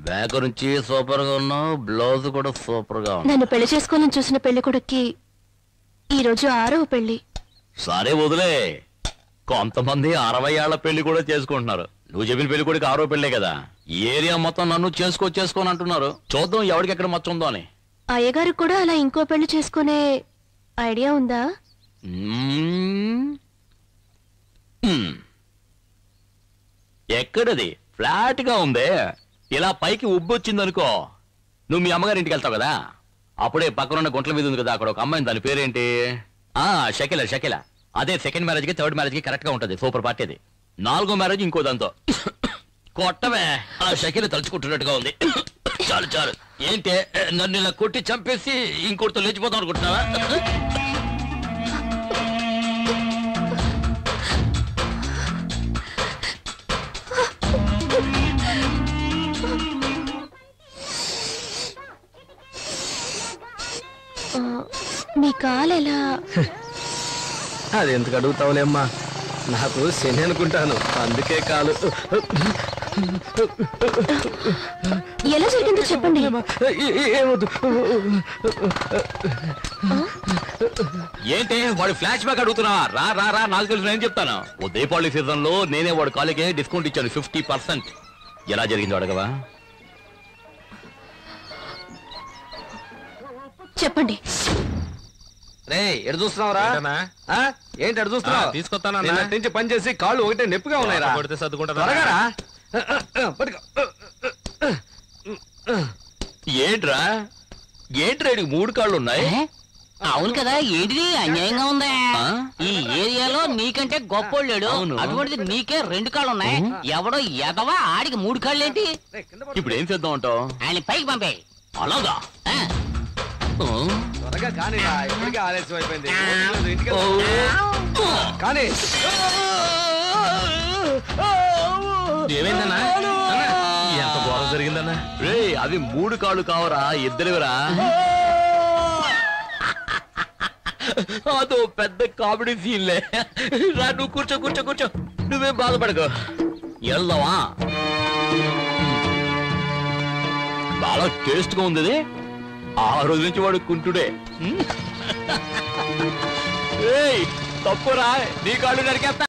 Back నుంచి super గా ఉన్నావు బ్లౌజ్ కూడా సూపర్ గా ఉంది నన్ను పెళ్లి చేసుకోవాలని చూసిన పెళ్లి కొడుక్కి ఈ రోజు ఆరవ పెళ్లి సరే వదిలే కొంతమంది అరవై ఏళ్ల పెళ్లి కూడా చేసుకుంటున్నారు నువ్వు చెప్పిన పెళ్లి కూడా ఆరో పెళ్లే కదా ఈ ఏరియా మొత్తం నన్ను చేసుకో చేసుకోని అంటున్నారు చూద్దాం ఎవరికి ఎక్కడ మచ్చ ఉందో అని అయ్యగారు కూడా అలా ఇంకో పెళ్లి చేసుకునే ఐడియా ఉందా మ్మ్. మ్మ్. ఎక్కడది ఫ్లాట్ గా ఉందే ఇలా పైకి ఉబ్బొచ్చిందనుకో నువ్వు మీ అమ్మగారి ఇంటికి వెళ్తావు కదా అప్పుడే పక్కనున్న గుంట్ల మీద ఉంది కదా అక్కడ ఒక అమ్మాయి దాని పేరేంటి ఆ షకిల షకిల అదే సెకండ్ మ్యారేజ్ కి థర్డ్ మ్యారేజ్ కి కరెక్ట్ గా ఉంటది సూపర్ పార్టీ అది నాలుగో మ్యారేజ్ ఇంకో దాంతో కొట్టవే ఆ షకిల తలుచుకుంటున్నట్టుగా ఉంది చాలు చాలు ఏంటి నన్ను ఇలా కొట్టి చంపేసి ఇంకోటితో లేచిపోతాం అనుకుంటున్నావా ఆ, మీ కాలు ఎలా అది ఎందుకు అడుగుతావులేమ్మా నాకు శని అనుకుంటాను అందుకే కాలు ఎలా జరిగిందో చెప్పండి ఏ- ఏ- ఏమొద్దు ఏంటి వాడు ఫ్లాష్ బ్యాక్ అడుగుతున్నావా రా రా రా నాకు తెలుసు నేను చెప్తాను ఓ దీపావళి సీజన్ లో నేనే వాడు కాలేజీ డిస్కౌంట్ ఇచ్చాను ఫిఫ్టీ పర్సెంట్ ఎలా జరిగిందో అడగవా చెప్పండి రే ఎడు చూస్తున్నావురా ఏంటన్నా? ఆ? ఏంటి ఎడు చూస్తున్నావు ఆ, తీసుకొస్తానన్నా. నిన్నటి నుంచి పని చేసి కాళ్ళు ఒకటే నొప్పిగా ఉన్నాయిరా కొడితే సర్దుకుంటారా? త్వరగా రా. ఆ, ఆ, ఆ, పట్టుకో. ఏంట్రా ఏంట్రా ఈడికి మూడు కాళ్ళు ఉన్నాయి అవును కదా ఏంటిది అన్యాయంగా ఉందా ఆ? ఈ ఏరియాలో నీకంటే గొప్పోళ్ళు లేడు అవును. అటువంటిది నీకే రెండు కాళ్ళు ఉన్నాయి ఎవడో ఎదవా ఆడికి మూడు కాళ్ళు ఏంటి రే, కింద పడు. ఇప్పుడు ఏం చేద్దాం అంటావు ఆయన పైకి పంపే అలాగా ఆ? త్వరగా కానీరా ఇప్పటికే ఆలస్యం అయిపోయింది లేదు, ఇంటికి వెళ్దాం. కానీ ఏమైందన్నా అన్నా, ఎంత ఘోరం జరిగిందన్నా రే అవి మూడు కాళ్ళు కావరా ఇద్దరివిరా అదో పెద్ద కామెడీ సీన్లే రా నువ్వు కూర్చో కూర్చో కూర్చో నువ్వేం బాధపడకు వెళ్దావా చాలా టేస్ట్ గా ఉంది ఇది. ఆ రోజు నుంచి వాడు కుంటుడే ఏయ్, తప్పురా నీ కాళ్ళు నరికేస్తా